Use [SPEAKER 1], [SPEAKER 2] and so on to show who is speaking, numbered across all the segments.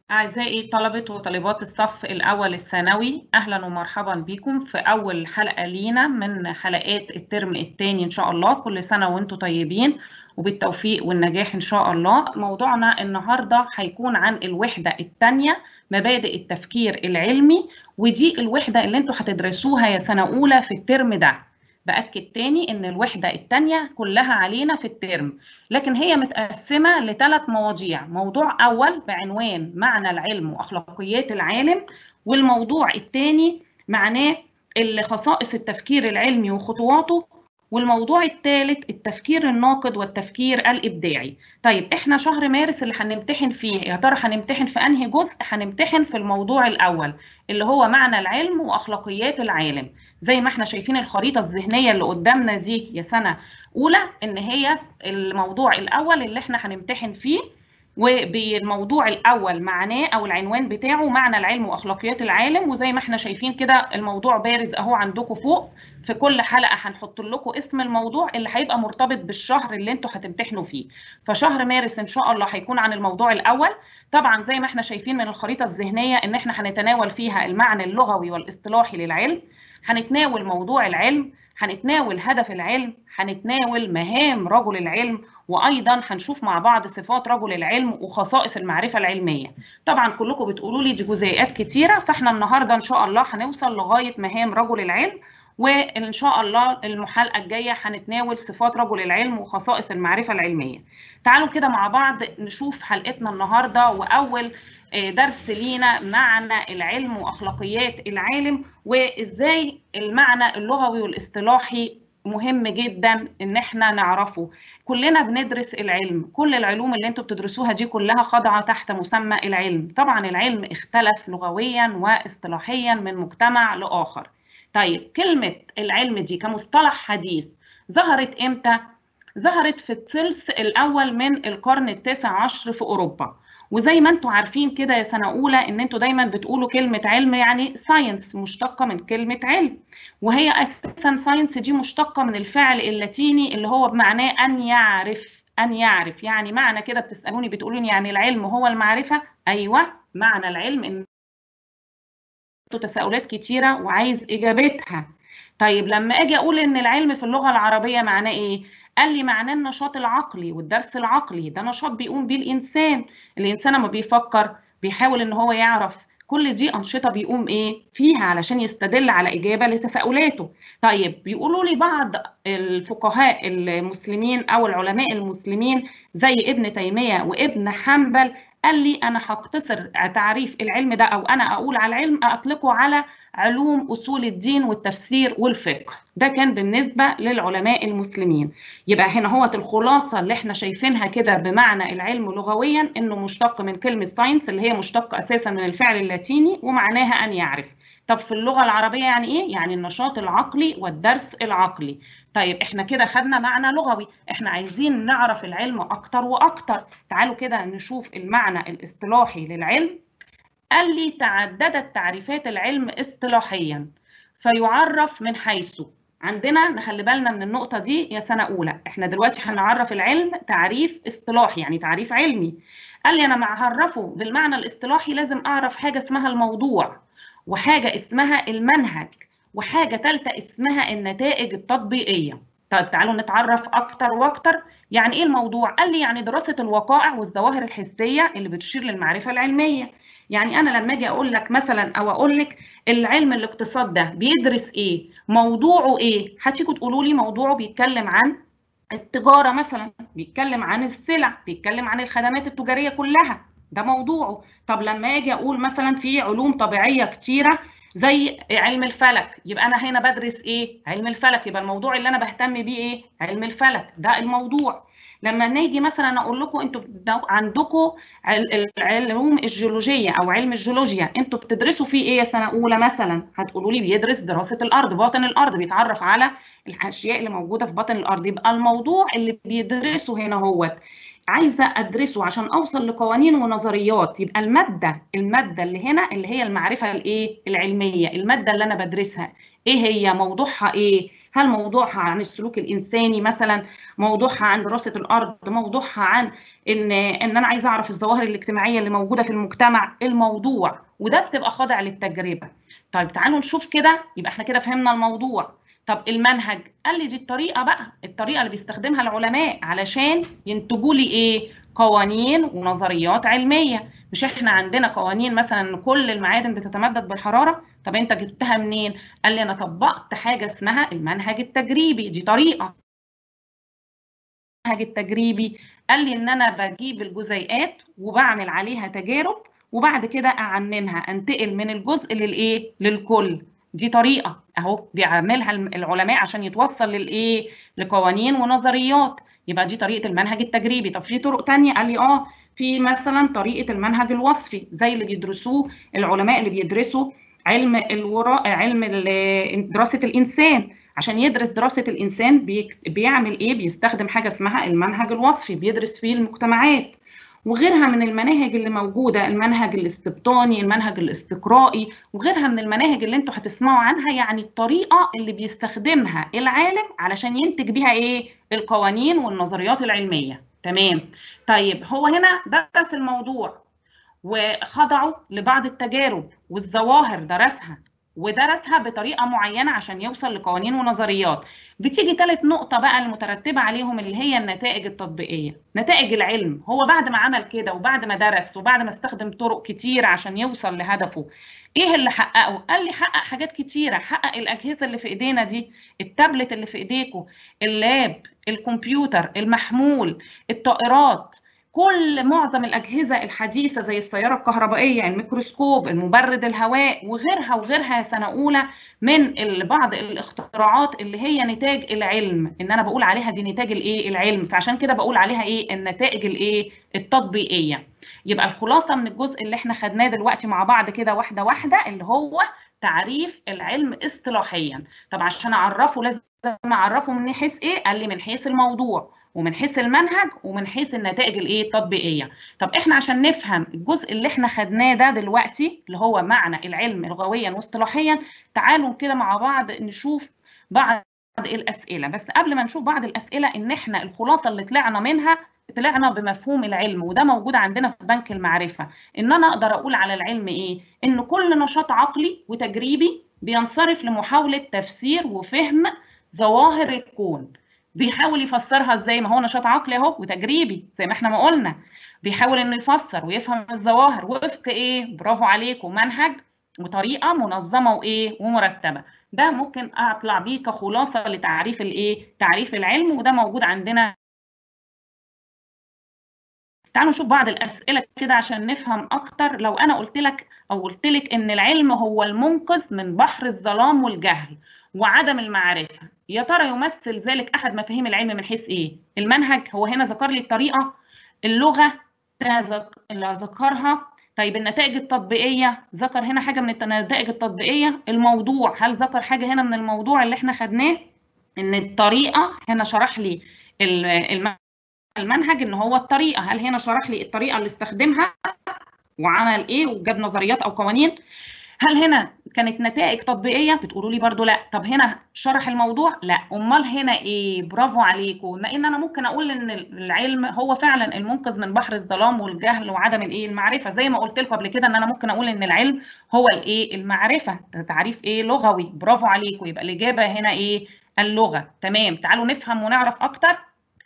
[SPEAKER 1] أعزائي طلبة وطالبات الصف الأول الثانوي أهلا ومرحبا بكم في أول حلقة لينا من حلقات الترم الثاني إن شاء الله كل سنة وأنتم طيبين وبالتوفيق والنجاح إن شاء الله موضوعنا النهاردة هيكون عن الوحدة الثانية مبادئ التفكير العلمي ودي الوحدة اللي أنتم هتدرسوها يا سنة أولى في الترم ده باكد تاني ان الوحده الثانيه كلها علينا في الترم لكن هي متقسمه لثلاث مواضيع موضوع اول بعنوان معنى العلم واخلاقيات العالم والموضوع الثاني معناه خصائص التفكير العلمي وخطواته والموضوع الثالث التفكير الناقد والتفكير الابداعي طيب احنا شهر مارس اللي هنمتحن فيه يا ترى هنمتحن في انهي جزء هنمتحن في الموضوع الاول اللي هو معنى العلم واخلاقيات العالم زي ما احنا شايفين الخريطه الذهنيه اللي قدامنا دي يا سنه اولى ان هي الموضوع الاول اللي احنا هنمتحن فيه وبالموضوع الاول معناه او العنوان بتاعه معنى العلم واخلاقيات العالم وزي ما احنا شايفين كده الموضوع بارز اهو عندكم فوق في كل حلقه هنحط لكم اسم الموضوع اللي هيبقى مرتبط بالشهر اللي انتوا هتمتحنوا فيه فشهر مارس ان شاء الله هيكون عن الموضوع الاول طبعا زي ما احنا شايفين من الخريطه الذهنيه ان احنا هنتناول فيها المعنى اللغوي والاصطلاحي للعلم هنتناول موضوع العلم هنتناول هدف العلم هنتناول مهام رجل العلم وايضا هنشوف مع بعض صفات رجل العلم وخصائص المعرفه العلميه طبعا كلكم بتقولوا لي دي جزيئات كتيره فاحنا النهارده ان شاء الله هنوصل لغايه مهام رجل العلم وان شاء الله المحلقه الجايه هنتناول صفات رجل العلم وخصائص المعرفه العلميه تعالوا كده مع بعض نشوف حلقتنا النهارده واول درس لينا معنى العلم واخلاقيات العالم وازاي المعنى اللغوي والاصطلاحي مهم جدا ان احنا نعرفه كلنا بندرس العلم كل العلوم اللي انتوا بتدرسوها دي كلها خاضعه تحت مسمى العلم طبعا العلم اختلف لغويا واصطلاحيا من مجتمع لاخر طيب كلمه العلم دي كمصطلح حديث ظهرت امتى ظهرت في الثلث الاول من القرن التاسع عشر في اوروبا وزي ما انتم عارفين كده يا سنه اولى ان انتم دايما بتقولوا كلمه علم يعني ساينس مشتقه من كلمه علم وهي اساسا ساينس دي مشتقه من الفعل اللاتيني اللي هو بمعناه ان يعرف ان يعرف يعني معنى كده بتسالوني بتقولون يعني العلم هو المعرفه ايوه معنى العلم ان تساؤلات كتيره وعايز اجابتها طيب لما اجي اقول ان العلم في اللغه العربيه معناه ايه قال لي معناه النشاط العقلي والدرس العقلي ده نشاط بيقوم بيه الانسان الانسان لما بيفكر بيحاول ان هو يعرف كل دي انشطه بيقوم ايه فيها علشان يستدل على اجابه لتساؤلاته طيب بيقولوا لي بعض الفقهاء المسلمين او العلماء المسلمين زي ابن تيميه وابن حنبل قال لي انا هقتصر تعريف العلم ده او انا اقول على العلم اطلقه على علوم اصول الدين والتفسير والفقه ده كان بالنسبه للعلماء المسلمين يبقى هنا هو الخلاصه اللي احنا شايفينها كده بمعنى العلم لغويا انه مشتق من كلمه ساينس اللي هي مشتقه اساسا من الفعل اللاتيني ومعناها ان يعرف طب في اللغه العربيه يعني ايه يعني النشاط العقلي والدرس العقلي طيب احنا كده خدنا معنى لغوي احنا عايزين نعرف العلم اكتر واكتر تعالوا كده نشوف المعنى الاصطلاحي للعلم قال لي تعددت تعريفات العلم اصطلاحيا فيعرف من حيث عندنا نخلي بالنا من النقطة دي يا سنة أولى احنا دلوقتي هنعرف العلم تعريف اصطلاحي يعني تعريف علمي قال لي أنا معرفه بالمعنى الاصطلاحي لازم أعرف حاجة اسمها الموضوع وحاجة اسمها المنهج وحاجة ثالثة اسمها النتائج التطبيقية طيب تعالوا نتعرف أكتر وأكتر يعني إيه الموضوع؟ قال لي يعني دراسة الوقائع والظواهر الحسية اللي بتشير للمعرفة العلمية يعني انا لما اجي اقول لك مثلا او اقول لك العلم الاقتصاد ده بيدرس ايه موضوعه ايه هتيجوا تقولوا لي موضوعه بيتكلم عن التجاره مثلا بيتكلم عن السلع بيتكلم عن الخدمات التجاريه كلها ده موضوعه طب لما اجي اقول مثلا في علوم طبيعيه كتيره زي علم الفلك يبقى انا هنا بدرس ايه علم الفلك يبقى الموضوع اللي انا بهتم بيه ايه علم الفلك ده الموضوع لما نيجي مثلا اقول لكم انتوا عندكم العلوم الجيولوجيه او علم الجيولوجيا انتوا بتدرسوا فيه ايه يا سنه اولى مثلا هتقولوا لي بيدرس دراسه الارض باطن الارض بيتعرف على الاشياء اللي موجوده في باطن الارض يبقى الموضوع اللي بيدرسه هنا هو عايزه ادرسه عشان اوصل لقوانين ونظريات يبقى الماده الماده اللي هنا اللي هي المعرفه الايه العلميه الماده اللي انا بدرسها ايه هي موضوعها ايه هل موضوعها عن السلوك الانساني مثلا موضوعها عن دراسه الارض موضوعها عن ان ان انا عايزه اعرف الظواهر الاجتماعيه اللي موجوده في المجتمع الموضوع وده بتبقى خاضع للتجربه طيب تعالوا نشوف كده يبقى احنا كده فهمنا الموضوع طب المنهج قال لي دي الطريقه بقى الطريقه اللي بيستخدمها العلماء علشان ينتجوا لي ايه قوانين ونظريات علميه مش احنا عندنا قوانين مثلا ان كل المعادن بتتمدد بالحراره طب انت جبتها منين قال لي انا طبقت حاجه اسمها المنهج التجريبي دي طريقه المنهج التجريبي قال لي ان انا بجيب الجزيئات وبعمل عليها تجارب وبعد كده اعننها انتقل من الجزء للايه للكل دي طريقه اهو بيعملها العلماء عشان يتوصل للايه لقوانين ونظريات يبقى دي طريقه المنهج التجريبي طب في طرق ثانيه قال لي اه في مثلا طريقه المنهج الوصفي زي اللي بيدرسوه العلماء اللي بيدرسوا علم الوراء علم دراسه الانسان عشان يدرس دراسه الانسان بي... بيعمل ايه بيستخدم حاجه اسمها المنهج الوصفي بيدرس فيه المجتمعات وغيرها من المناهج اللي موجوده المنهج الاستبطاني المنهج الاستقرائي وغيرها من المناهج اللي انتوا هتسمعوا عنها يعني الطريقه اللي بيستخدمها العالم علشان ينتج بيها ايه القوانين والنظريات العلميه تمام طيب هو هنا درس الموضوع وخضعه لبعض التجارب والظواهر درسها ودرسها بطريقه معينه عشان يوصل لقوانين ونظريات بتيجي ثالث نقطه بقى المترتبه عليهم اللي هي النتائج التطبيقيه نتائج العلم هو بعد ما عمل كده وبعد ما درس وبعد ما استخدم طرق كتير عشان يوصل لهدفه ايه اللي حققه قال لي حقق حاجات كتيره حقق الاجهزه اللي في ايدينا دي التابلت اللي في ايديكم اللاب الكمبيوتر المحمول الطائرات كل معظم الأجهزة الحديثة زي السيارة الكهربائية الميكروسكوب المبرد الهواء وغيرها وغيرها سنة أولى من بعض الاختراعات اللي هي نتاج العلم إن أنا بقول عليها دي نتاج الإيه العلم فعشان كده بقول عليها إيه النتائج الإيه التطبيقية يبقى الخلاصة من الجزء اللي إحنا خدناه دلوقتي مع بعض كده واحدة واحدة اللي هو تعريف العلم اصطلاحيا طب عشان أعرفه لازم أعرفه من حيث إيه قال لي من حيث الموضوع ومن حيث المنهج ومن حيث النتائج الايه التطبيقيه طب احنا عشان نفهم الجزء اللي احنا خدناه ده دلوقتي اللي هو معنى العلم لغويا واصطلاحيا تعالوا كده مع بعض نشوف بعض الاسئله بس قبل ما نشوف بعض الاسئله ان احنا الخلاصه اللي طلعنا منها طلعنا بمفهوم العلم وده موجود عندنا في بنك المعرفه ان انا اقدر اقول على العلم ايه ان كل نشاط عقلي وتجريبي بينصرف لمحاوله تفسير وفهم ظواهر الكون بيحاول يفسرها ازاي ما هو نشاط عقلي اهو وتجريبي زي ما احنا ما قلنا بيحاول انه يفسر ويفهم الظواهر وفق ايه برافو عليكم منهج وطريقه منظمه وايه ومرتبه ده ممكن اطلع بيه كخلاصه لتعريف الايه تعريف العلم وده موجود عندنا تعالوا نشوف بعض الاسئله كده عشان نفهم اكتر لو انا قلت لك او قلت لك ان العلم هو المنقذ من بحر الظلام والجهل وعدم المعرفه يا ترى يمثل ذلك احد مفاهيم العلم من حيث ايه المنهج هو هنا ذكر لي الطريقه اللغه اللي ذكرها طيب النتائج التطبيقيه ذكر هنا حاجه من النتائج التطبيقيه الموضوع هل ذكر حاجه هنا من الموضوع اللي احنا خدناه ان الطريقه هنا شرح لي المنهج ان هو الطريقه هل هنا شرح لي الطريقه اللي استخدمها وعمل ايه وجاب نظريات او قوانين هل هنا كانت نتائج تطبيقيه بتقولوا لي برضو لا طب هنا شرح الموضوع لا امال هنا ايه برافو عليكم لان انا ممكن اقول ان العلم هو فعلا المنقذ من بحر الظلام والجهل وعدم الايه المعرفه زي ما قلت لكم قبل كده ان انا ممكن اقول ان العلم هو الايه المعرفه تعريف ايه لغوي برافو عليكم يبقى الاجابه هنا ايه اللغه تمام تعالوا نفهم ونعرف اكتر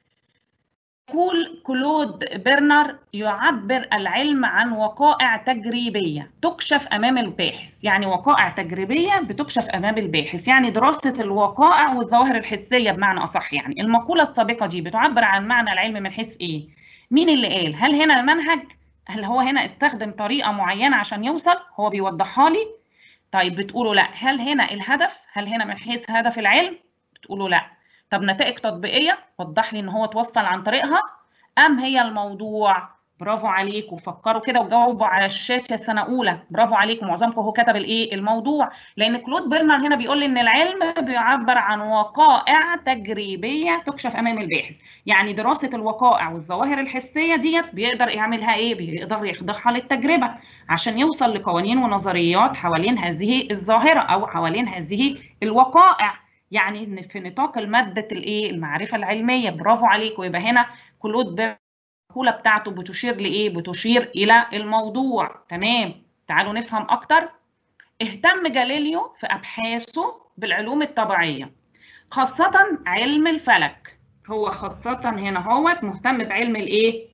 [SPEAKER 1] يقول كلود بيرنر يعبر العلم عن وقائع تجريبية تكشف أمام الباحث يعني وقائع تجريبية بتكشف أمام الباحث يعني دراسة الوقائع والظواهر الحسية بمعنى أصح يعني المقولة السابقة دي بتعبر عن معنى العلم من حيث إيه مين اللي قال هل هنا المنهج هل هو هنا استخدم طريقة معينة عشان يوصل هو بيوضحها لي طيب بتقولوا لا هل هنا الهدف هل هنا من حيث هدف العلم بتقولوا لا طب نتائج تطبيقيه وضح لي ان هو توصل عن طريقها ام هي الموضوع برافو عليكم فكروا كده وجاوبوا على الشات يا سنه اولى برافو عليكم معظمكم هو كتب الايه الموضوع لان كلود بيرنر هنا بيقول لي ان العلم بيعبر عن وقائع تجريبيه تكشف امام الباحث يعني دراسه الوقائع والظواهر الحسيه ديت بيقدر يعملها ايه بيقدر يخضعها للتجربه عشان يوصل لقوانين ونظريات حوالين هذه الظاهره او حوالين هذه الوقائع يعني في نطاق الماده الايه المعرفه العلميه برافو عليكم يبقى هنا كلود المقوله بتاعته بتشير لايه بتشير الى الموضوع تمام تعالوا نفهم اكتر اهتم جاليليو في ابحاثه بالعلوم الطبيعيه خاصه علم الفلك هو خاصه هنا هو مهتم بعلم الايه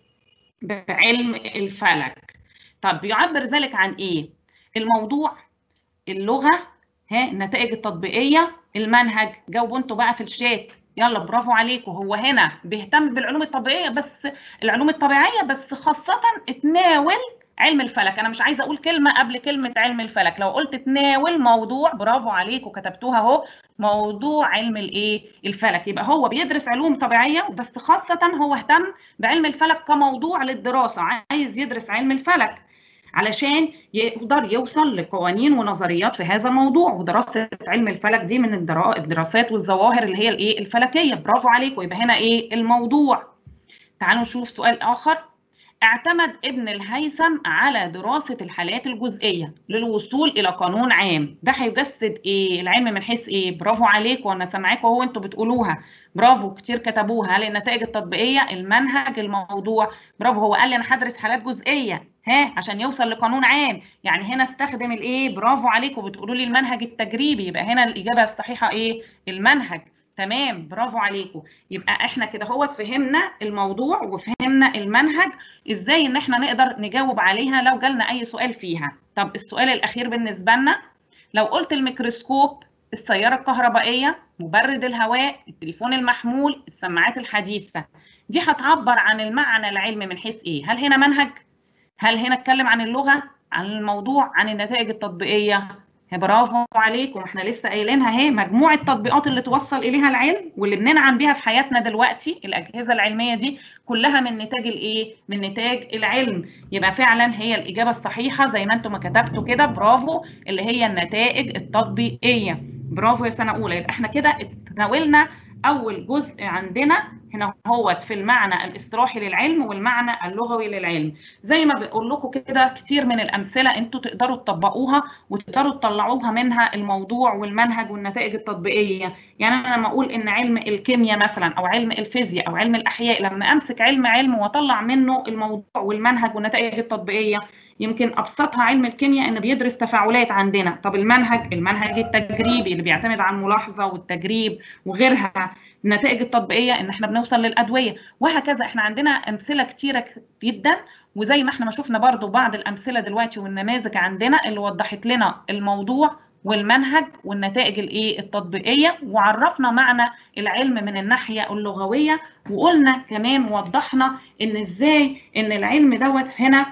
[SPEAKER 1] بعلم الفلك طب بيعبر ذلك عن ايه الموضوع اللغه ها النتائج التطبيقيه المنهج جاوبوا انتوا بقى في الشات يلا برافو عليكم هو هنا بيهتم بالعلوم الطبيعيه بس العلوم الطبيعيه بس خاصه اتناول علم الفلك انا مش عايزه اقول كلمه قبل كلمه علم الفلك لو قلت تناول موضوع برافو عليكم كتبتوها اهو موضوع علم الايه الفلك يبقى هو بيدرس علوم طبيعيه بس خاصه هو اهتم بعلم الفلك كموضوع للدراسه عايز يدرس علم الفلك علشان يقدر يوصل لقوانين ونظريات في هذا الموضوع ودراسه علم الفلك دي من الدراسات والظواهر اللي هي الايه الفلكيه برافو عليكم يبقى هنا ايه الموضوع تعالوا نشوف سؤال اخر اعتمد ابن الهيثم على دراسة الحالات الجزئية للوصول إلى قانون عام ده هيجسد إيه العلم من حيث إيه برافو عليكم وأنا سامعاكم اهو أنتوا بتقولوها برافو كتير كتبوها هل النتائج التطبيقية المنهج الموضوع برافو هو قال لي أنا هدرس حالات جزئية ها عشان يوصل لقانون عام يعني هنا استخدم الايه برافو عليكم بتقولوا لي المنهج التجريبي يبقى هنا الاجابه الصحيحه ايه المنهج تمام برافو عليكم يبقى احنا كده هو فهمنا الموضوع وفهمنا المنهج ازاي ان احنا نقدر نجاوب عليها لو جالنا اي سؤال فيها طب السؤال الاخير بالنسبه لنا لو قلت الميكروسكوب السياره الكهربائيه مبرد الهواء التليفون المحمول السماعات الحديثه دي هتعبر عن المعنى العلمي من حيث ايه هل هنا منهج هل هنا اتكلم عن اللغه عن الموضوع عن النتائج التطبيقيه برافو عليكم احنا لسه قايلينها اهي مجموعه التطبيقات اللي توصل اليها العلم واللي بننعم بيها في حياتنا دلوقتي الاجهزه العلميه دي كلها من نتاج الايه من نتاج العلم يبقى فعلا هي الاجابه الصحيحه زي ما انتم ما كتبتوا كده برافو اللي هي النتائج التطبيقيه برافو يا سنه اولى يبقى احنا كده اتناولنا اول جزء عندنا هنا هو في المعنى الاصطلاحي للعلم والمعنى اللغوي للعلم زي ما بقول لكم كده كتير من الامثله انتوا تقدروا تطبقوها وتقدروا تطلعوها منها الموضوع والمنهج والنتائج التطبيقيه يعني انا لما اقول ان علم الكيمياء مثلا او علم الفيزياء او علم الاحياء لما امسك علم علم واطلع منه الموضوع والمنهج والنتائج التطبيقيه يمكن ابسطها علم الكيمياء ان بيدرس تفاعلات عندنا طب المنهج المنهج التجريبي اللي بيعتمد على الملاحظه والتجريب وغيرها النتائج التطبيقيه ان احنا بنوصل للادويه وهكذا احنا عندنا امثله كتيره جدا وزي ما احنا ما شفنا برضو بعض الامثله دلوقتي والنماذج عندنا اللي وضحت لنا الموضوع والمنهج والنتائج الايه التطبيقيه وعرفنا معنى العلم من الناحيه اللغويه وقلنا كمان وضحنا ان ازاي ان العلم دوت هنا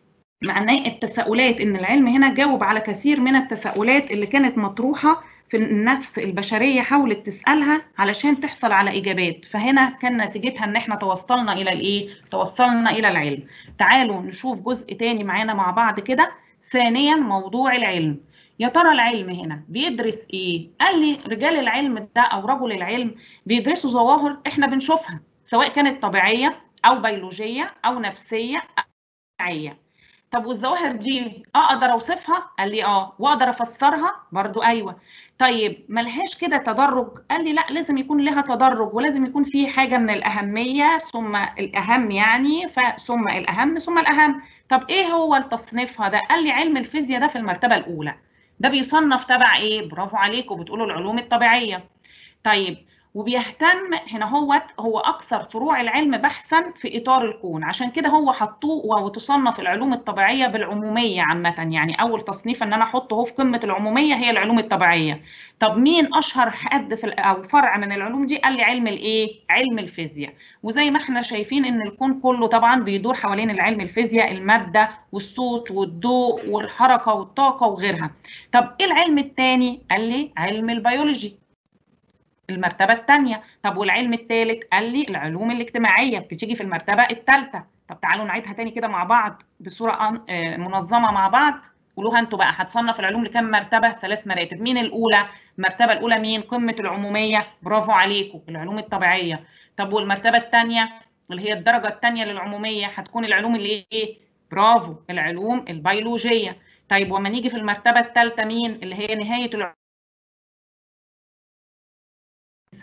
[SPEAKER 1] معناه التساؤلات ان العلم هنا جاوب على كثير من التساؤلات اللي كانت مطروحه في النفس البشريه حاولت تسالها علشان تحصل على اجابات فهنا كان نتيجتها ان احنا توصلنا الى الايه توصلنا الى العلم تعالوا نشوف جزء تاني معانا مع بعض كده ثانيا موضوع العلم يا ترى العلم هنا بيدرس ايه قال لي رجال العلم ده او رجل العلم بيدرسوا ظواهر احنا بنشوفها سواء كانت طبيعيه او بيولوجيه او نفسيه او طبيعيه طب والظواهر دي اقدر اوصفها قال لي اه واقدر افسرها برضو ايوه طيب ملهاش كده تدرج قال لي لا لازم يكون لها تدرج ولازم يكون في حاجه من الاهميه ثم الاهم يعني ثم الاهم ثم الاهم طب ايه هو التصنيفها ده قال لي علم الفيزياء ده في المرتبه الاولى ده بيصنف تبع ايه برافو عليكم بتقولوا العلوم الطبيعيه طيب وبيهتم هنا هو هو اكثر فروع العلم بحثا في اطار الكون عشان كده هو حطوه وتصنف العلوم الطبيعيه بالعموميه عامه يعني اول تصنيف ان انا احطه هو في قمه العموميه هي العلوم الطبيعيه طب مين اشهر حد في او فرع من العلوم دي قال لي علم الايه علم الفيزياء وزي ما احنا شايفين ان الكون كله طبعا بيدور حوالين العلم الفيزياء الماده والصوت والضوء والحركه والطاقه وغيرها طب ايه العلم الثاني قال لي علم البيولوجي المرتبة الثانية طب والعلم الثالث قال لي العلوم الاجتماعية بتيجي في المرتبة الثالثة طب تعالوا نعيدها تاني كده مع بعض بصورة منظمة مع بعض قولوها انتوا بقى هتصنف العلوم لكام مرتبة ثلاث مراتب مين الأولى المرتبة الأولى مين قمة العمومية برافو عليكم العلوم الطبيعية طب والمرتبة الثانية اللي هي الدرجة الثانية للعمومية هتكون العلوم اللي ايه برافو العلوم البيولوجية طيب وما نيجي في المرتبة الثالثة مين اللي هي نهاية العلوم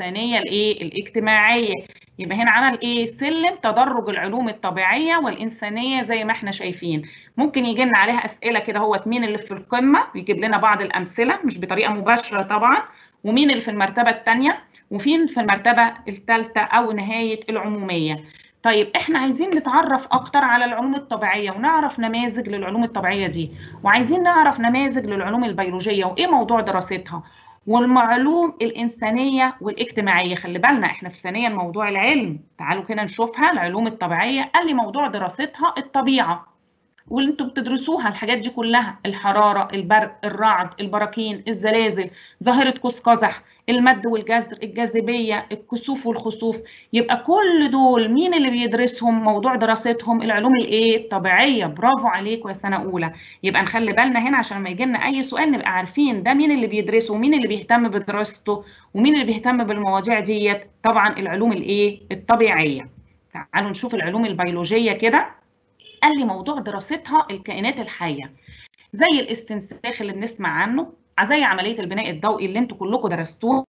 [SPEAKER 1] والانسانيه الايه الاجتماعيه يبقى هنا عمل ايه سلم تدرج العلوم الطبيعيه والانسانيه زي ما احنا شايفين ممكن يجي لنا عليها اسئله كده هو مين اللي في القمه ويجيب لنا بعض الامثله مش بطريقه مباشره طبعا ومين اللي في المرتبه الثانيه وفين في المرتبه الثالثه او نهايه العموميه طيب احنا عايزين نتعرف اكتر على العلوم الطبيعيه ونعرف نماذج للعلوم الطبيعيه دي وعايزين نعرف نماذج للعلوم البيولوجيه وايه موضوع دراستها والمعلوم الانسانيه والاجتماعيه خلي بالنا احنا في ثانيا موضوع العلم تعالوا كده نشوفها العلوم الطبيعيه قال لي موضوع دراستها الطبيعه واللي انتوا بتدرسوها الحاجات دي كلها الحراره البرق الرعد البراكين الزلازل ظاهره قوس قزح المد والجزر الجاذبيه الكسوف والخسوف يبقى كل دول مين اللي بيدرسهم موضوع دراستهم العلوم الايه الطبيعيه برافو عليكم يا سنه اولى يبقى نخلي بالنا هنا عشان لما يجي لنا اي سؤال نبقى عارفين ده مين اللي بيدرسه ومين اللي بيهتم بدراسته ومين اللي بيهتم بالمواضيع ديت طبعا العلوم الايه الطبيعيه تعالوا نشوف العلوم البيولوجيه كده قال لي موضوع دراستها الكائنات الحيه زي الاستنساخ اللي بنسمع عنه زي عمليه البناء الضوئي اللي انتوا كلكم درستوها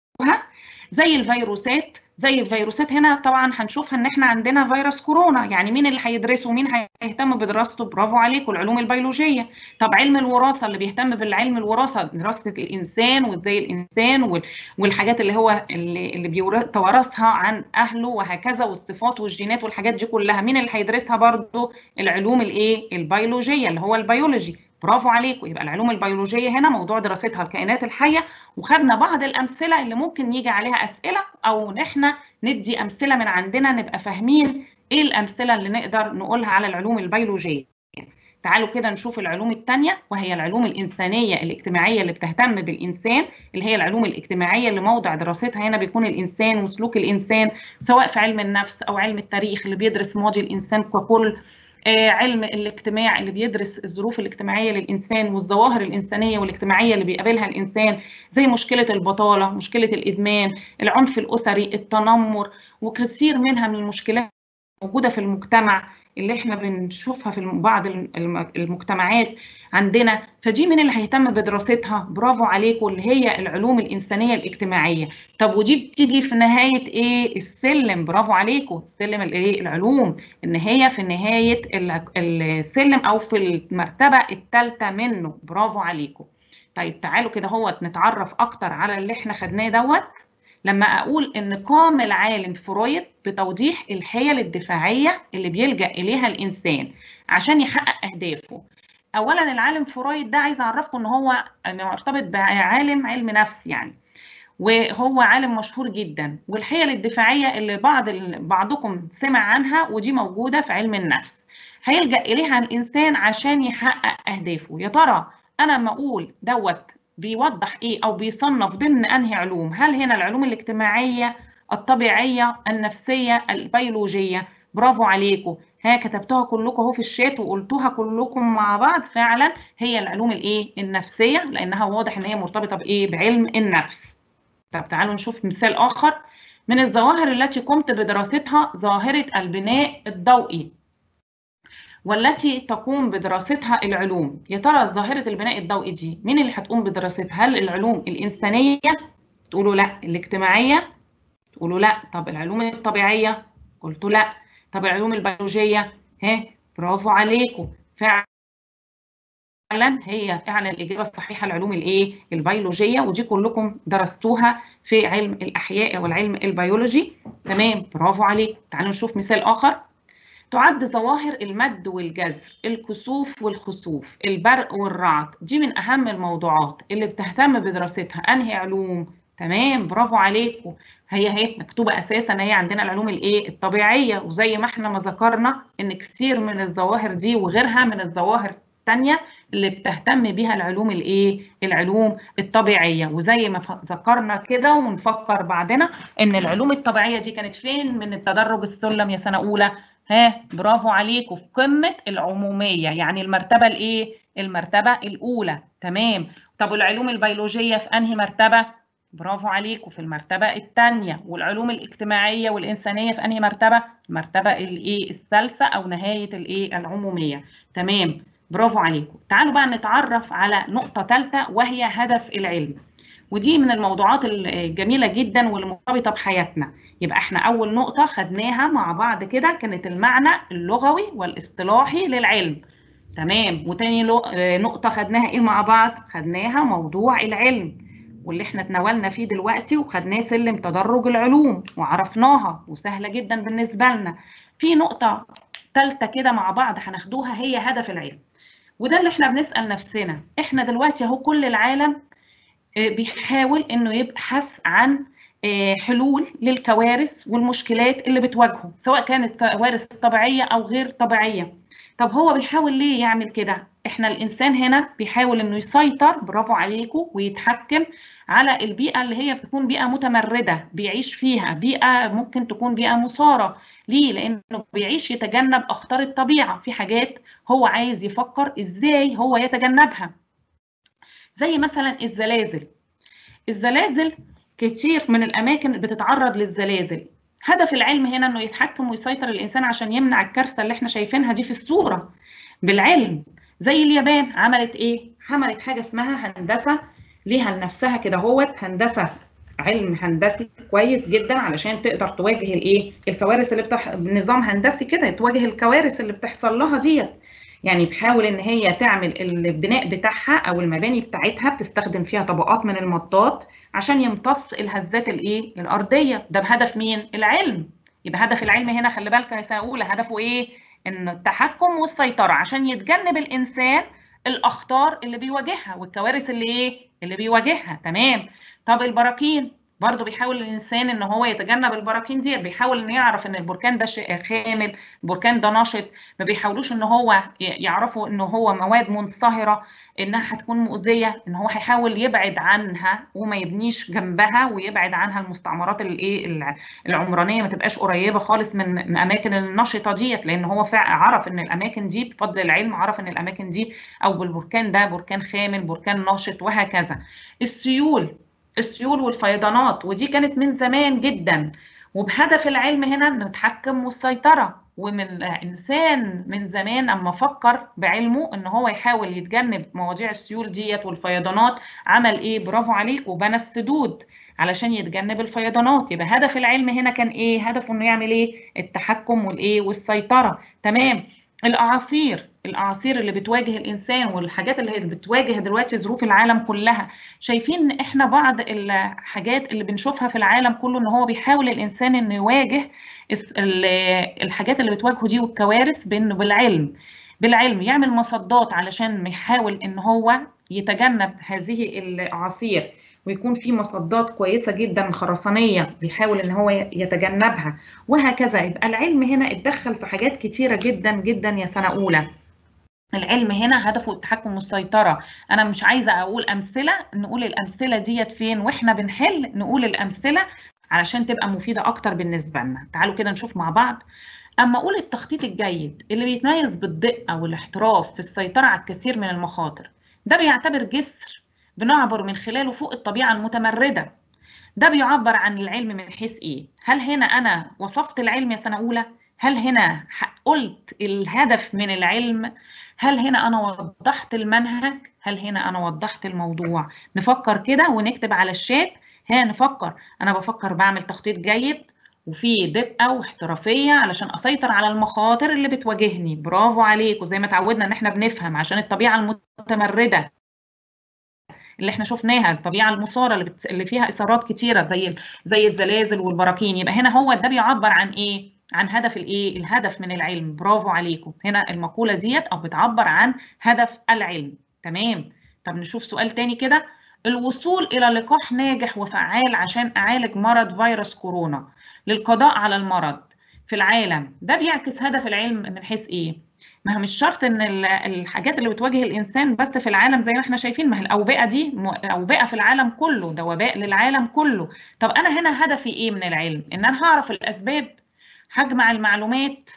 [SPEAKER 1] زي الفيروسات زي الفيروسات هنا طبعا هنشوفها ان احنا عندنا فيروس كورونا يعني مين اللي هيدرسه ومين هيهتم بدراسته برافو عليكم العلوم البيولوجيه طب علم الوراثه اللي بيهتم بالعلم الوراثه دراسه الانسان وازاي الانسان والحاجات اللي هو اللي, اللي بيتوارثها عن اهله وهكذا والصفات والجينات والحاجات دي كلها مين اللي هيدرسها برضو العلوم الايه البيولوجيه اللي هو البيولوجي برافو عليكم يبقى العلوم البيولوجيه هنا موضوع دراستها الكائنات الحيه وخدنا بعض الامثله اللي ممكن يجي عليها اسئله او ان احنا ندي امثله من عندنا نبقى فاهمين ايه الامثله اللي نقدر نقولها على العلوم البيولوجيه تعالوا كده نشوف العلوم الثانيه وهي العلوم الانسانيه الاجتماعيه اللي بتهتم بالانسان اللي هي العلوم الاجتماعيه اللي موضع دراستها هنا بيكون الانسان وسلوك الانسان سواء في علم النفس او علم التاريخ اللي بيدرس ماضي الانسان ككل علم الاجتماع اللي بيدرس الظروف الاجتماعيه للانسان والظواهر الانسانيه والاجتماعيه اللي بيقابلها الانسان زي مشكله البطاله، مشكله الادمان، العنف الاسري، التنمر وكثير منها من المشكلات موجوده في المجتمع اللي احنا بنشوفها في بعض المجتمعات عندنا فدي مين اللي هيهتم بدراستها برافو عليكم اللي هي العلوم الانسانيه الاجتماعيه طب ودي بتيجي في نهايه ايه السلم برافو عليكم السلم الايه العلوم ان هي في نهايه السلم او في المرتبه الثالثه منه برافو عليكم طيب تعالوا كده هو نتعرف اكتر على اللي احنا خدناه دوت لما اقول ان قام العالم فرويد بتوضيح الحيل الدفاعيه اللي بيلجا اليها الانسان عشان يحقق اهدافه اولا العالم فرويد ده عايز اعرفكم ان هو مرتبط بعالم علم نفس يعني وهو عالم مشهور جدا والحيل الدفاعيه اللي بعض بعضكم سمع عنها ودي موجوده في علم النفس هيلجا اليها الانسان عشان يحقق اهدافه يا ترى انا لما اقول دوت بيوضح ايه او بيصنف ضمن انهي علوم هل هنا العلوم الاجتماعيه الطبيعيه النفسيه البيولوجيه برافو عليكم ها كتبتوها كلكم اهو في الشات وقلتوها كلكم مع بعض فعلا هي العلوم الايه النفسيه لانها واضح ان هي مرتبطه بايه بعلم النفس طب تعالوا نشوف مثال اخر من الظواهر التي قمت بدراستها ظاهره البناء الضوئي والتي تقوم بدراستها العلوم يا ترى ظاهرة البناء الضوئي دي مين اللي هتقوم بدراستها هل العلوم الإنسانية تقولوا لا الاجتماعية تقولوا لا طب العلوم الطبيعية قلتوا لا طب العلوم البيولوجية ها برافو عليكم فعلا هي فعلا الإجابة الصحيحة العلوم الإيه البيولوجية ودي كلكم درستوها في علم الأحياء والعلم البيولوجي تمام برافو عليك تعالوا نشوف مثال آخر تعد ظواهر المد والجزر الكسوف والخسوف البرق والرعد دي من اهم الموضوعات اللي بتهتم بدراستها انهي علوم تمام برافو عليكم هي هي مكتوبه اساسا هي عندنا العلوم الايه الطبيعيه وزي ما احنا ما ذكرنا ان كثير من الظواهر دي وغيرها من الظواهر الثانيه اللي بتهتم بيها العلوم الايه العلوم الطبيعيه وزي ما ذكرنا كده ونفكر بعدنا ان العلوم الطبيعيه دي كانت فين من التدرج السلم يا سنه اولى ها برافو عليكم في قمه العموميه يعني المرتبه الايه المرتبه الاولى تمام طب العلوم البيولوجيه في انهي مرتبه برافو عليكم في المرتبه الثانيه والعلوم الاجتماعيه والانسانيه في انهي مرتبه المرتبه الايه الثالثه او نهايه الايه العموميه تمام برافو عليكم تعالوا بقى نتعرف على نقطه ثالثه وهي هدف العلم ودي من الموضوعات الجميله جدا واللي مرتبطه بحياتنا يبقى احنا اول نقطه خدناها مع بعض كده كانت المعنى اللغوي والاصطلاحي للعلم تمام وتاني نقطه خدناها ايه مع بعض خدناها موضوع العلم واللي احنا اتناولنا فيه دلوقتي وخدناه سلم تدرج العلوم وعرفناها وسهله جدا بالنسبه لنا في نقطه ثالثه كده مع بعض هناخدوها هي هدف العلم وده اللي احنا بنسال نفسنا احنا دلوقتي اهو كل العالم بيحاول انه يبحث عن حلول للكوارث والمشكلات اللي بتواجهه سواء كانت كوارث طبيعيه او غير طبيعيه طب هو بيحاول ليه يعمل كده احنا الانسان هنا بيحاول انه يسيطر برافو عليكم ويتحكم على البيئه اللي هي بتكون بيئه متمرده بيعيش فيها بيئه ممكن تكون بيئه مثاره ليه لانه بيعيش يتجنب اخطار الطبيعه في حاجات هو عايز يفكر ازاي هو يتجنبها زي مثلا الزلازل الزلازل كتير من الاماكن بتتعرض للزلازل هدف العلم هنا انه يتحكم ويسيطر الانسان عشان يمنع الكارثه اللي احنا شايفينها دي في الصوره بالعلم زي اليابان عملت ايه عملت حاجه اسمها هندسه ليها لنفسها كده هوت هندسه علم هندسي كويس جدا علشان تقدر تواجه الايه الكوارث اللي بتح... نظام هندسي كده تواجه الكوارث اللي بتحصل لها ديت يعني بحاول ان هي تعمل البناء بتاعها او المباني بتاعتها بتستخدم فيها طبقات من المطاط عشان يمتص الهزات الايه الارضيه ده بهدف مين العلم يبقى هدف العلم هنا خلي بالك يا سنه اولى هدفه ايه ان التحكم والسيطره عشان يتجنب الانسان الاخطار اللي بيواجهها والكوارث اللي ايه اللي بيواجهها تمام طب البراكين برضه بيحاول الانسان ان هو يتجنب البراكين دي بيحاول انه يعرف ان البركان ده خامل البركان ده نشط ما بيحاولوش ان هو يعرفوا ان هو مواد منصهره انها هتكون مؤذيه ان هو هيحاول يبعد عنها وما يبنيش جنبها ويبعد عنها المستعمرات الايه العمرانيه ما تبقاش قريبه خالص من الاماكن النشطه ديت لان هو عرف ان الاماكن دي بفضل العلم عرف ان الاماكن دي او بالبركان ده بركان خامل بركان نشط وهكذا السيول السيول والفيضانات ودي كانت من زمان جدا وبهدف العلم هنا نتحكم والسيطره ومن الانسان من زمان اما فكر بعلمه ان هو يحاول يتجنب مواضيع السيول ديت والفيضانات عمل ايه برافو عليك وبنى السدود علشان يتجنب الفيضانات يبقى هدف العلم هنا كان ايه هدفه انه يعمل ايه التحكم والايه والسيطره تمام الاعاصير الاعاصير اللي بتواجه الانسان والحاجات اللي بتواجه دلوقتي ظروف العالم كلها شايفين احنا بعض الحاجات اللي بنشوفها في العالم كله ان هو بيحاول الانسان انه يواجه الحاجات اللي بتواجهه دي والكوارث بانه بالعلم بالعلم يعمل مصدات علشان يحاول ان هو يتجنب هذه الاعاصير ويكون في مصدات كويسه جدا خرسانيه بيحاول ان هو يتجنبها وهكذا يبقى العلم هنا اتدخل في حاجات كتيره جدا جدا يا سنه اولى العلم هنا هدفه التحكم والسيطره انا مش عايزه اقول امثله نقول الامثله ديت فين واحنا بنحل نقول الامثله علشان تبقى مفيده اكتر بالنسبه لنا تعالوا كده نشوف مع بعض اما اقول التخطيط الجيد اللي بيتميز بالدقه والاحتراف في السيطره على الكثير من المخاطر ده بيعتبر جسر بنعبر من خلاله فوق الطبيعه المتمرده ده بيعبر عن العلم من حيث ايه هل هنا انا وصفت العلم يا سنه اولى هل هنا قلت الهدف من العلم هل هنا انا وضحت المنهج هل هنا انا وضحت الموضوع نفكر كده ونكتب على الشات ها نفكر انا بفكر بعمل تخطيط جيد وفي دقه واحترافيه علشان اسيطر على المخاطر اللي بتواجهني برافو عليك وزي ما اتعودنا ان احنا بنفهم عشان الطبيعه المتمرده اللي احنا شفناها الطبيعه المثاره اللي, بت... اللي فيها اثارات كتيره زي زي الزلازل والبراكين يبقى هنا هو ده بيعبر عن ايه عن هدف الايه الهدف من العلم برافو عليكم هنا المقوله ديت او بتعبر عن هدف العلم تمام طب نشوف سؤال تاني كده الوصول الى لقاح ناجح وفعال عشان اعالج مرض فيروس كورونا للقضاء على المرض في العالم ده بيعكس هدف العلم من حيث ايه ما هو مش شرط ان الحاجات اللي بتواجه الانسان بس في العالم زي ما احنا شايفين ما هي الاوبئه دي اوبئه في العالم كله ده وباء للعالم كله طب انا هنا هدفي ايه من العلم ان انا هعرف الاسباب هجمع المعلومات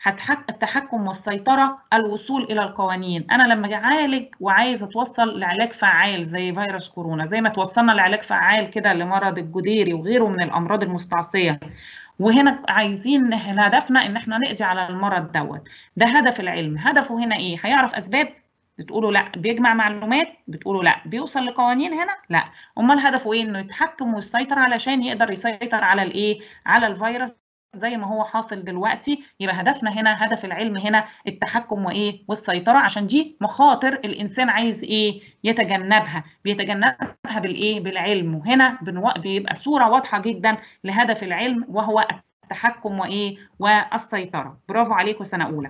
[SPEAKER 1] التحكم والسيطرة الوصول إلى القوانين أنا لما أعالج وعايز أتوصل لعلاج فعال زي فيروس كورونا زي ما توصلنا لعلاج فعال كده لمرض الجديري وغيره من الأمراض المستعصية وهنا عايزين هدفنا ان احنا نقضي على المرض دوت ده هدف العلم هدفه هنا ايه هيعرف اسباب بتقولوا لا بيجمع معلومات بتقولوا لا بيوصل لقوانين هنا لا امال هدفه ايه انه يتحكم ويسيطر علشان يقدر يسيطر على الايه على الفيروس زي ما هو حاصل دلوقتي يبقى هدفنا هنا هدف العلم هنا التحكم وايه والسيطره عشان دي مخاطر الانسان عايز ايه يتجنبها بيتجنبها بالايه بالعلم وهنا بيبقى صوره واضحه جدا لهدف العلم وهو التحكم وايه والسيطره برافو عليكم سنه اولى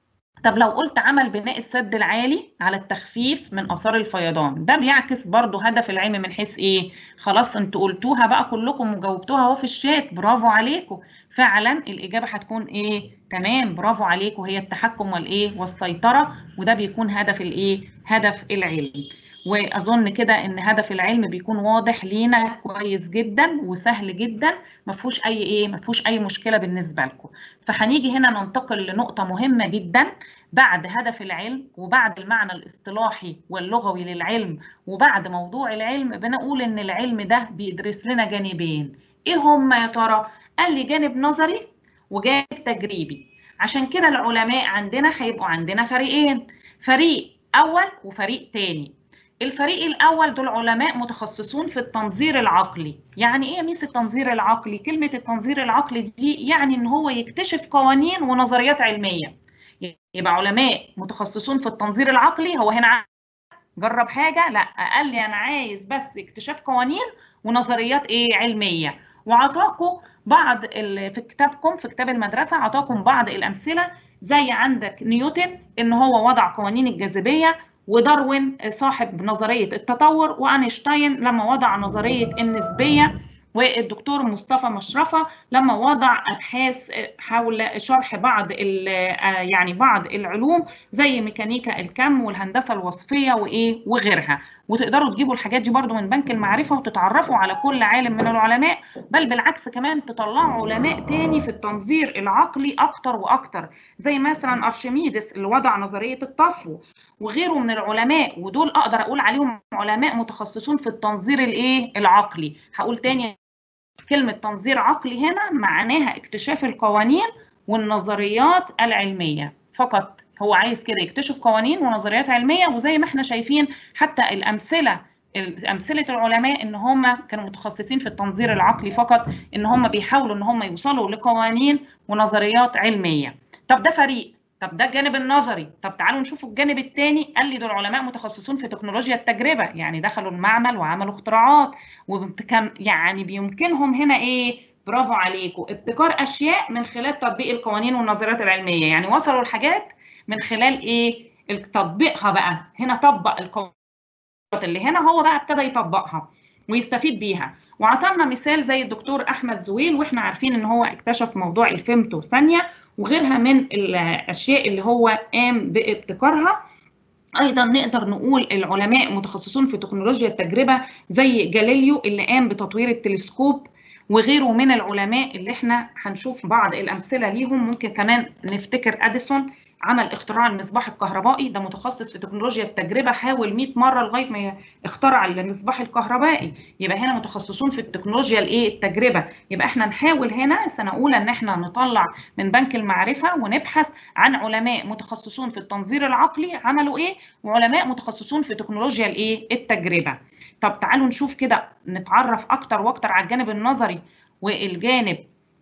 [SPEAKER 1] طب لو قلت عمل بناء السد العالي على التخفيف من اثار الفيضان ده بيعكس برضو هدف العلم من حيث ايه خلاص انتوا قلتوها بقى كلكم وجاوبتوها اهو في الشات برافو عليكم فعلا الاجابه هتكون ايه تمام برافو عليكم هي التحكم والايه والسيطره وده بيكون هدف الايه هدف العلم واظن كده ان هدف العلم بيكون واضح لينا كويس جدا وسهل جدا ما فيهوش اي ايه ما فيهوش اي مشكله بالنسبه لكم فهنيجي هنا ننتقل لنقطه مهمه جدا بعد هدف العلم وبعد المعنى الاصطلاحي واللغوي للعلم وبعد موضوع العلم بنقول ان العلم ده بيدرس لنا جانبين ايه هما يا ترى قال لي جانب نظري وجانب تجريبي عشان كده العلماء عندنا هيبقوا عندنا فريقين فريق اول وفريق تاني الفريق الاول دول علماء متخصصون في التنظير العقلي يعني ايه ميس التنظير العقلي كلمه التنظير العقلي دي يعني ان هو يكتشف قوانين ونظريات علميه يبقى علماء متخصصون في التنظير العقلي هو هنا جرب حاجه لا قال لي انا عايز بس اكتشاف قوانين ونظريات ايه علميه وعطاكم بعض في كتابكم في كتاب المدرسه عطاكم بعض الامثله زي عندك نيوتن ان هو وضع قوانين الجاذبيه وداروين صاحب نظريه التطور واينشتاين لما وضع نظريه النسبيه والدكتور مصطفى مشرفه لما وضع ابحاث حول شرح بعض يعني بعض العلوم زي ميكانيكا الكم والهندسه الوصفيه وايه وغيرها وتقدروا تجيبوا الحاجات دي برضو من بنك المعرفه وتتعرفوا على كل عالم من العلماء بل بالعكس كمان تطلعوا علماء تاني في التنظير العقلي اكتر واكتر زي مثلا ارشميدس اللي وضع نظريه الطفو وغيره من العلماء ودول اقدر اقول عليهم علماء متخصصون في التنظير الايه العقلي هقول تاني كلمة تنظير عقلي هنا معناها اكتشاف القوانين والنظريات العلمية فقط هو عايز كده يكتشف قوانين ونظريات علمية وزي ما احنا شايفين حتى الأمثلة أمثلة العلماء إن هم كانوا متخصصين في التنظير العقلي فقط إن هم بيحاولوا إن هم يوصلوا لقوانين ونظريات علمية طب ده فريق طب ده الجانب النظري طب تعالوا نشوف الجانب الثاني قال لي دول علماء متخصصون في تكنولوجيا التجربه يعني دخلوا المعمل وعملوا اختراعات وكان يعني بيمكنهم هنا ايه برافو عليكم ابتكار اشياء من خلال تطبيق القوانين والنظريات العلميه يعني وصلوا الحاجات من خلال ايه تطبيقها بقى هنا طبق القوانين اللي هنا هو بقى ابتدى يطبقها ويستفيد بيها وعطانا مثال زي الدكتور احمد زويل واحنا عارفين ان هو اكتشف موضوع الفيمتو ثانيه وغيرها من الاشياء اللي هو قام بابتكارها ايضا نقدر نقول العلماء متخصصون في تكنولوجيا التجربه زي جاليليو اللي قام بتطوير التلسكوب وغيره من العلماء اللي احنا هنشوف بعض الامثله ليهم ممكن كمان نفتكر اديسون عمل اختراع المصباح الكهربائي ده متخصص في تكنولوجيا التجربه حاول 100 مره لغايه ما اخترع المصباح الكهربائي يبقى هنا متخصصون في التكنولوجيا الايه التجربه يبقى احنا نحاول هنا سنه اولى ان احنا نطلع من بنك المعرفه ونبحث عن علماء متخصصون في التنظير العقلي عملوا ايه وعلماء متخصصون في تكنولوجيا الايه التجربه طب تعالوا نشوف كده نتعرف اكتر واكتر على الجانب النظري والجانب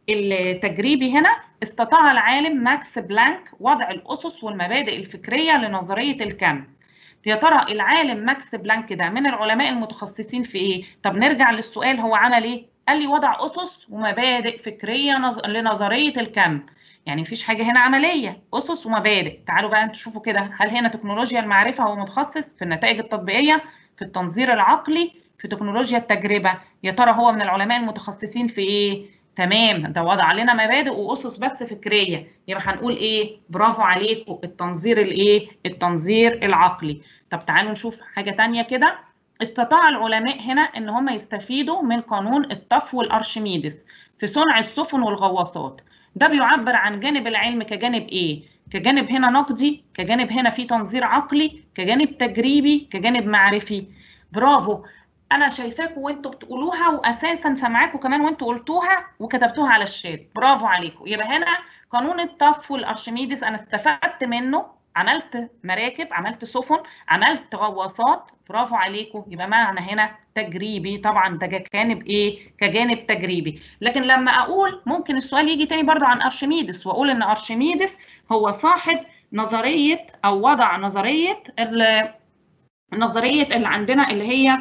[SPEAKER 1] التجريبي هنا استطاع العالم ماكس بلانك وضع الأسس والمبادئ الفكرية لنظرية الكم يا ترى العالم ماكس بلانك ده من العلماء المتخصصين في ايه طب نرجع للسؤال هو عمل ايه قال لي وضع أسس ومبادئ فكرية لنظرية الكم يعني مفيش حاجة هنا عملية أسس ومبادئ تعالوا بقى تشوفوا كده هل هنا تكنولوجيا المعرفة هو متخصص في النتائج التطبيقية في التنظير العقلي في تكنولوجيا التجربة يا ترى هو من العلماء المتخصصين في ايه تمام ده وضع لنا مبادئ واسس بس فكريه يبقى هنقول ايه برافو عليكم التنظير الايه التنظير العقلي طب تعالوا نشوف حاجه ثانيه كده استطاع العلماء هنا ان هم يستفيدوا من قانون الطفو الارشميدس في صنع السفن والغواصات ده بيعبر عن جانب العلم كجانب ايه كجانب هنا نقدي كجانب هنا في تنظير عقلي كجانب تجريبي كجانب معرفي برافو انا شايفاكم وانتوا بتقولوها واساسا سامعاكم كمان وانتوا قلتوها وكتبتوها على الشات برافو عليكم يبقى هنا قانون الطف والارشميدس انا استفدت منه عملت مراكب عملت سفن عملت غواصات برافو عليكم يبقى معنى هنا تجريبي طبعا ده جانب ايه كجانب تجريبي لكن لما اقول ممكن السؤال يجي تاني برضو عن ارشميدس واقول ان ارشميدس هو صاحب نظريه او وضع نظريه النظريه اللي عندنا اللي هي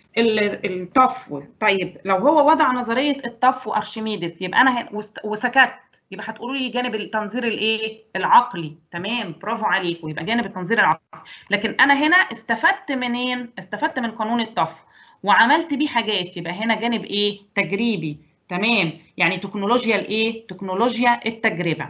[SPEAKER 1] الطفو طيب لو هو وضع نظريه الطفو ارشميدس يبقى انا وسكت يبقى هتقولوا لي جانب التنظير الايه العقلي تمام برافو عليكم يبقى جانب التنظير العقلي لكن انا هنا استفدت منين استفدت من قانون الطفو وعملت بيه حاجات يبقى هنا جانب ايه تجريبي تمام يعني تكنولوجيا الايه تكنولوجيا التجربه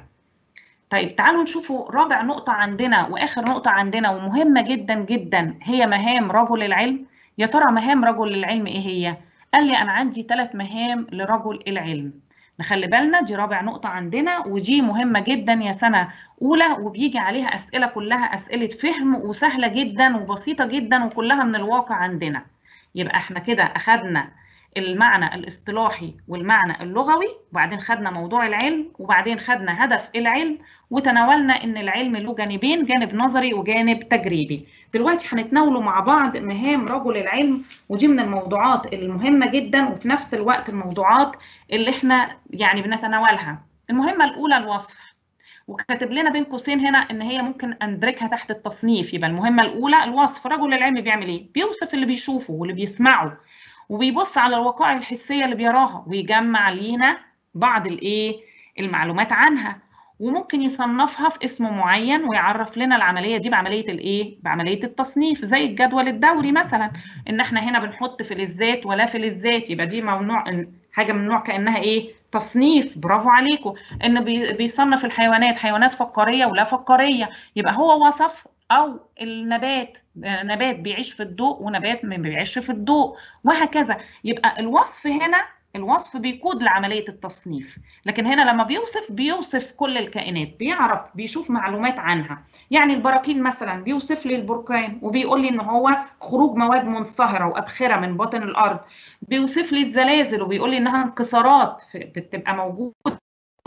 [SPEAKER 1] طيب تعالوا نشوفوا رابع نقطة عندنا وآخر نقطة عندنا ومهمة جدا جدا هي مهام رجل العلم يا ترى مهام رجل العلم إيه هي؟ قال لي أنا عندي ثلاث مهام لرجل العلم نخلي بالنا دي رابع نقطة عندنا ودي مهمة جدا يا سنة أولى وبيجي عليها أسئلة كلها أسئلة فهم وسهلة جدا وبسيطة جدا وكلها من الواقع عندنا يبقى احنا كده أخدنا المعنى الاصطلاحي والمعنى اللغوي وبعدين خدنا موضوع العلم وبعدين خدنا هدف العلم وتناولنا ان العلم له جانبين جانب نظري وجانب تجريبي دلوقتي هنتناوله مع بعض مهام رجل العلم ودي من الموضوعات المهمة جدا وفي نفس الوقت الموضوعات اللي احنا يعني بنتناولها المهمة الأولى الوصف وكاتب لنا بين قوسين هنا ان هي ممكن اندركها تحت التصنيف يبقى المهمة الأولى الوصف رجل العلم بيعمل ايه؟ بيوصف اللي بيشوفه واللي بيسمعه وبيبص على الوقائع الحسية اللي بيراها ويجمع لينا بعض الايه المعلومات عنها وممكن يصنفها في اسم معين ويعرف لنا العمليه دي بعمليه الايه بعمليه التصنيف زي الجدول الدوري مثلا ان احنا هنا بنحط في الذات ولا في الذات يبقى دي ممنوع حاجه من نوع كانها ايه تصنيف برافو عليكم ان بيصنف الحيوانات حيوانات فقاريه ولا فقاريه يبقى هو وصف او النبات نبات بيعيش في الضوء ونبات ما بيعيش في الضوء وهكذا يبقى الوصف هنا الوصف بيقود لعملية التصنيف لكن هنا لما بيوصف بيوصف كل الكائنات بيعرف بيشوف معلومات عنها يعني البراكين مثلا بيوصف لي البركان وبيقول لي ان هو خروج مواد منصهرة وأبخرة من باطن الأرض بيوصف لي الزلازل وبيقول لي انها انكسارات بتبقى موجودة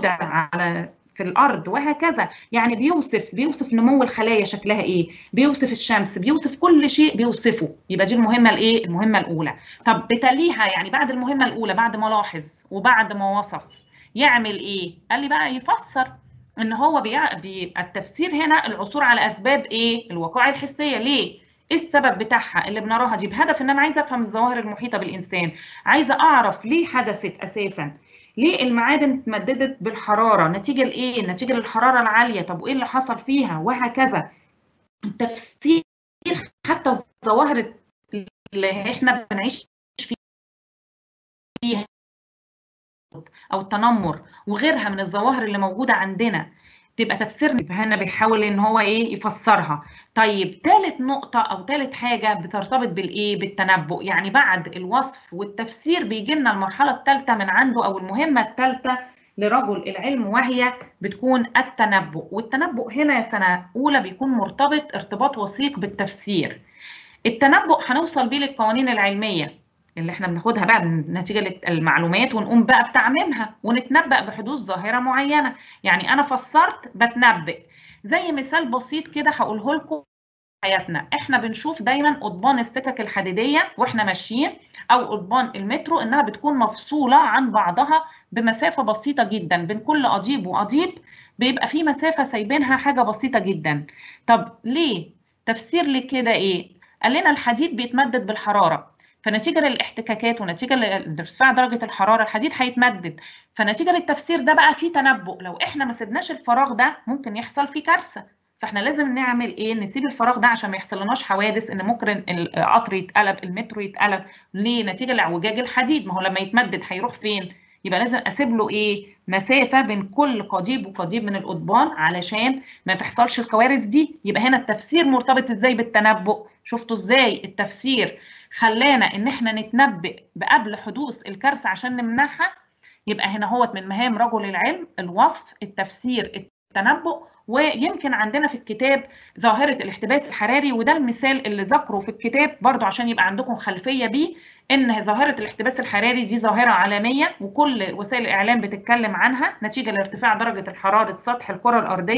[SPEAKER 1] على في الارض وهكذا يعني بيوصف بيوصف نمو الخلايا شكلها ايه بيوصف الشمس بيوصف كل شيء بيوصفه يبقى دي المهمه الايه المهمه الاولى طب بتليها يعني بعد المهمه الاولى بعد ما لاحظ وبعد ما وصف يعمل ايه قال لي بقى يفسر ان هو بيبقى التفسير هنا العثور على اسباب ايه الوقائع الحسيه ليه ايه السبب بتاعها اللي بنراها دي بهدف ان انا عايزه افهم الظواهر المحيطه بالانسان عايزه اعرف ليه حدثت اساسا ليه المعادن اتمددت بالحراره نتيجه لايه نتيجه للحراره العاليه طب وايه اللي حصل فيها وهكذا التفسير حتى الظواهر اللي احنا بنعيش فيها او التنمر وغيرها من الظواهر اللي موجوده عندنا تبقى تفسيرنا فهنا بيحاول ان هو ايه يفسرها طيب ثالث نقطة أو ثالث حاجة بترتبط بالإيه؟ بالتنبؤ، يعني بعد الوصف والتفسير بيجي لنا المرحلة الثالثة من عنده أو المهمة الثالثة لرجل العلم وهي بتكون التنبؤ، والتنبؤ هنا يا سنة أولى بيكون مرتبط ارتباط وثيق بالتفسير. التنبؤ هنوصل بيه للقوانين العلمية اللي احنا بناخدها بقى نتيجة المعلومات ونقوم بقى بتعميمها ونتنبأ بحدوث ظاهرة معينة، يعني أنا فسرت بتنبئ. زي مثال بسيط كده هقوله لكم حياتنا احنا بنشوف دايما قضبان السكك الحديديه واحنا ماشيين او قضبان المترو انها بتكون مفصوله عن بعضها بمسافه بسيطه جدا بين كل قضيب وقضيب بيبقى في مسافه سايبينها حاجه بسيطه جدا طب ليه تفسير لكده ايه قال لنا الحديد بيتمدد بالحراره فنتيجه للاحتكاكات ونتيجه لارتفاع درجه الحراره الحديد هيتمدد فنتيجه للتفسير ده بقى فيه تنبؤ لو احنا ما سيبناش الفراغ ده ممكن يحصل فيه كارثه فاحنا لازم نعمل ايه نسيب الفراغ ده عشان ما يحصلناش حوادث ان ممكن القطر يتقلب المترو يتقلب ليه نتيجه لاعوجاج الحديد ما هو لما يتمدد هيروح فين يبقى لازم اسيب له ايه مسافه بين كل قضيب وقضيب من القضبان علشان ما تحصلش الكوارث دي يبقى هنا التفسير مرتبط ازاي بالتنبؤ شفتوا ازاي التفسير خلانا ان احنا نتنبئ بقبل حدوث الكارثه عشان نمنعها يبقى هنا هو من مهام رجل العلم الوصف التفسير التنبؤ ويمكن عندنا في الكتاب ظاهرة الاحتباس الحراري وده المثال اللي ذكره في الكتاب برضو عشان يبقى عندكم خلفية بيه ان ظاهرة الاحتباس الحراري دي ظاهرة عالمية وكل وسائل الاعلام بتتكلم عنها نتيجة لارتفاع درجة الحرارة سطح الكرة الارضية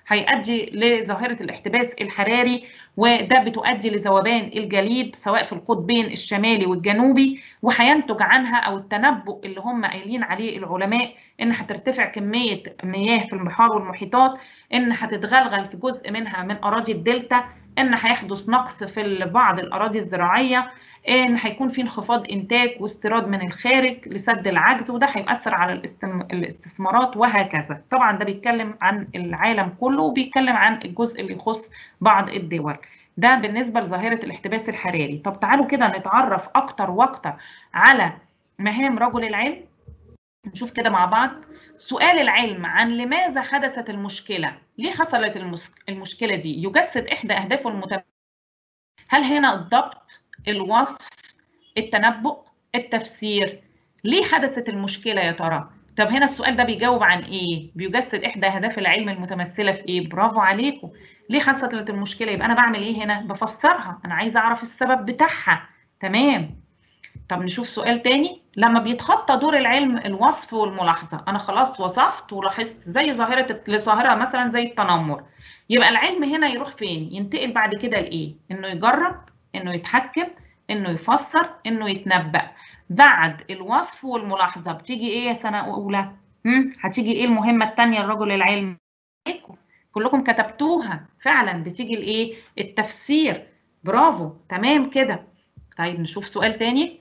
[SPEAKER 1] هيؤدي لظاهره الاحتباس الحراري وده بتؤدي لذوبان الجليد سواء في القطبين الشمالي والجنوبي وهينتج عنها او التنبؤ اللي هم قايلين عليه العلماء ان هترتفع كميه مياه في البحار والمحيطات ان هتتغلغل في جزء منها من اراضي الدلتا ان هيحدث نقص في بعض الاراضي الزراعيه ان هيكون في انخفاض انتاج واستيراد من الخارج لسد العجز وده هيؤثر على الاستثمارات وهكذا طبعا ده بيتكلم عن العالم كله وبيتكلم عن الجزء اللي يخص بعض الدول ده بالنسبه لظاهره الاحتباس الحراري طب تعالوا كده نتعرف اكتر واكتر على مهام رجل العلم نشوف كده مع بعض سؤال العلم عن لماذا حدثت المشكله ليه حصلت المشكله دي يجسد احدى اهدافه المتميزه هل هنا الضبط الوصف التنبؤ التفسير ليه حدثت المشكلة يا ترى؟ طب هنا السؤال ده بيجاوب عن ايه؟ بيجسد احدى اهداف العلم المتمثلة في ايه؟ برافو عليكم. ليه حصلت المشكلة؟ يبقى انا بعمل ايه هنا؟ بفسرها، انا عايزة اعرف السبب بتاعها. تمام. طب نشوف سؤال تاني، لما بيتخطى دور العلم الوصف والملاحظة، انا خلاص وصفت ولاحظت زي ظاهرة ظاهرة مثلا زي التنمر. يبقى العلم هنا يروح فين؟ ينتقل بعد كده لايه؟ انه يجرب انه يتحكم انه يفسر انه يتنبأ بعد الوصف والملاحظه بتيجي ايه يا سنه اولى هم؟ هتيجي ايه المهمه الثانيه لرجل العلم كلكم كتبتوها فعلا بتيجي الايه التفسير برافو تمام كده طيب نشوف سؤال تاني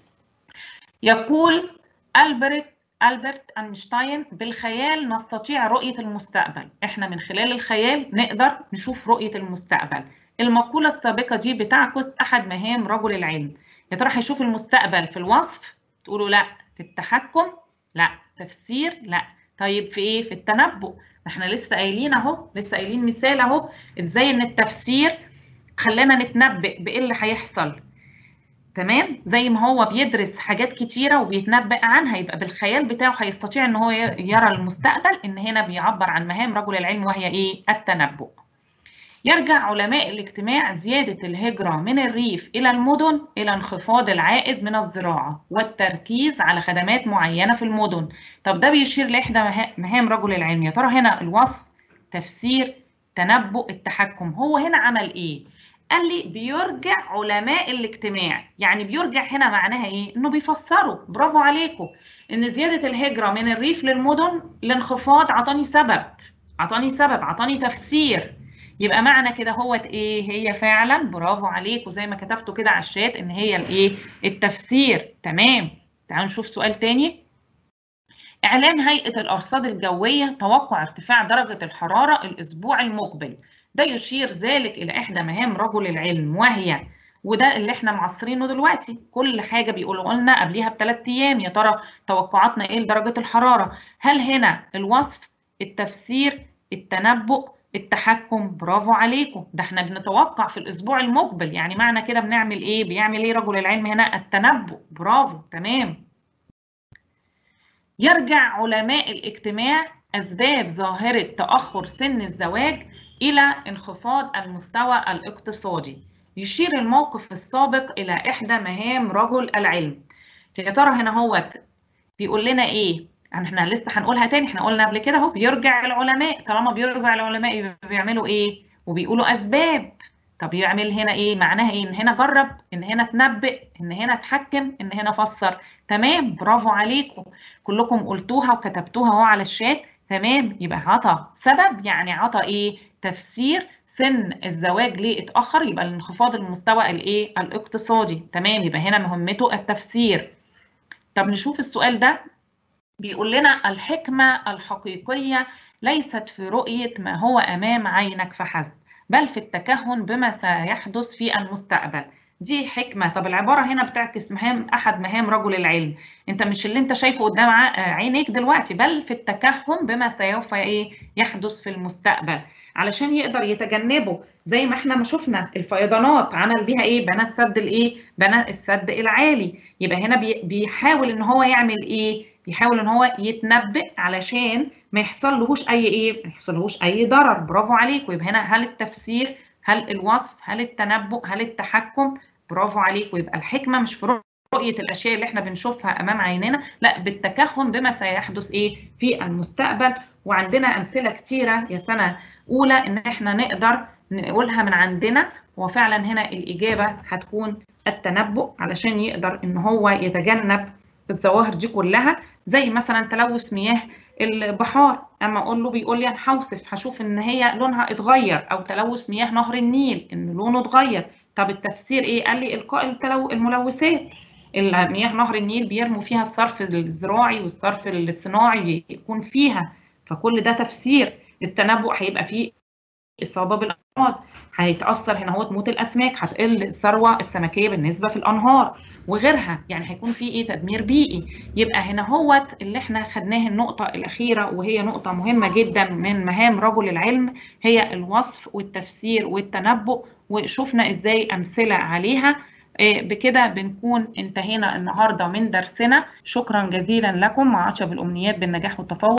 [SPEAKER 1] يقول البرت ألبرت أينشتاين بالخيال نستطيع رؤية المستقبل احنا من خلال الخيال نقدر نشوف رؤية المستقبل المقولة السابقة دي بتعكس أحد مهام رجل العلم يا ترى هيشوف المستقبل في الوصف تقولوا لا في التحكم لا تفسير لا طيب في ايه في التنبؤ احنا لسه قايلين اهو لسه قايلين مثال اهو ازاي ان التفسير خلانا نتنبئ بايه اللي هيحصل تمام زي ما هو بيدرس حاجات كتيره وبيتنبأ عنها يبقى بالخيال بتاعه هيستطيع ان هو يرى المستقبل ان هنا بيعبر عن مهام رجل العلم وهي ايه التنبؤ يرجع علماء الاجتماع زيادة الهجرة من الريف إلى المدن إلى انخفاض العائد من الزراعة والتركيز على خدمات معينة في المدن طب ده بيشير لإحدى مهام رجل العلم يا ترى هنا الوصف تفسير تنبؤ التحكم هو هنا عمل إيه؟ قال لي بيرجع علماء الاجتماع يعني بيرجع هنا معناها ايه انه بيفسروا برافو عليكم ان زياده الهجره من الريف للمدن لانخفاض عطاني سبب عطاني سبب عطاني تفسير يبقى معنى كده هوت ايه هي فعلا برافو عليكم زي ما كتبتوا كده على الشات ان هي الايه التفسير تمام تعالوا نشوف سؤال تاني اعلان هيئه الارصاد الجويه توقع ارتفاع درجه الحراره الاسبوع المقبل ده يشير ذلك الى احدى مهام رجل العلم وهي وده اللي احنا معصرينه دلوقتي كل حاجه بيقولوا لنا قبليها بثلاث ايام يا ترى توقعاتنا ايه لدرجه الحراره هل هنا الوصف التفسير التنبؤ التحكم برافو عليكم ده احنا بنتوقع في الاسبوع المقبل يعني معنى كده بنعمل ايه بيعمل ايه رجل العلم هنا التنبؤ برافو تمام يرجع علماء الاجتماع اسباب ظاهره تاخر سن الزواج الى انخفاض المستوى الاقتصادي يشير الموقف السابق الى احدى مهام رجل العلم يا ترى هنا هو بيقول لنا ايه احنا لسه هنقولها تاني احنا قلنا قبل كده اهو بيرجع العلماء طالما بيرجع العلماء بيعملوا ايه وبيقولوا اسباب طب يعمل هنا ايه معناها ايه ان هنا جرب ان هنا تنبئ ان هنا تحكم ان هنا فسر تمام برافو عليكم كلكم قلتوها وكتبتوها اهو على الشات تمام يبقى عطى سبب يعني عطى ايه تفسير سن الزواج ليه اتاخر يبقى الانخفاض المستوى الايه الاقتصادي تمام يبقى هنا مهمته التفسير طب نشوف السؤال ده بيقول لنا الحكمة الحقيقية ليست في رؤية ما هو أمام عينك فحسب بل في التكهن بما سيحدث في المستقبل دي حكمة طب العبارة هنا بتعكس مهام أحد مهام رجل العلم أنت مش اللي أنت شايفه قدام عينيك دلوقتي بل في التكهن بما سوف إيه يحدث في المستقبل علشان يقدر يتجنبه زي ما احنا ما شفنا الفيضانات عمل بيها ايه بنى السد الايه بنى السد العالي يبقى هنا بيحاول ان هو يعمل ايه بيحاول ان هو يتنبأ علشان ما يحصلهوش اي ايه ما يحصلهوش اي ضرر برافو عليكم يبقى هنا هل التفسير هل الوصف هل التنبؤ هل التحكم برافو عليكم يبقى الحكمه مش في رؤيه الاشياء اللي احنا بنشوفها امام عيننا لا بالتكهن بما سيحدث ايه في المستقبل وعندنا امثله كتيره يا سنه اولى ان احنا نقدر نقولها من عندنا وفعلا هنا الاجابه هتكون التنبؤ علشان يقدر ان هو يتجنب الظواهر دي كلها زي مثلا تلوث مياه البحار اما اقول له بيقول لي انا هوصف هشوف ان هي لونها اتغير او تلوث مياه نهر النيل ان لونه اتغير طب التفسير ايه قال لي القاء التلو... الملوثات المياه نهر النيل بيرموا فيها الصرف الزراعي والصرف الصناعي يكون فيها فكل ده تفسير التنبؤ هيبقى فيه اصابه بالامراض هيتاثر هنا هو تموت الاسماك هتقل الثروه السمكيه بالنسبه في الانهار وغيرها يعني هيكون في ايه تدمير بيئي يبقى هنا هو اللي احنا خدناه النقطه الاخيره وهي نقطه مهمه جدا من مهام رجل العلم هي الوصف والتفسير والتنبؤ وشفنا ازاي امثله عليها بكده بنكون انتهينا النهارده من درسنا شكرا جزيلا لكم مع عشب الامنيات بالنجاح والتفوق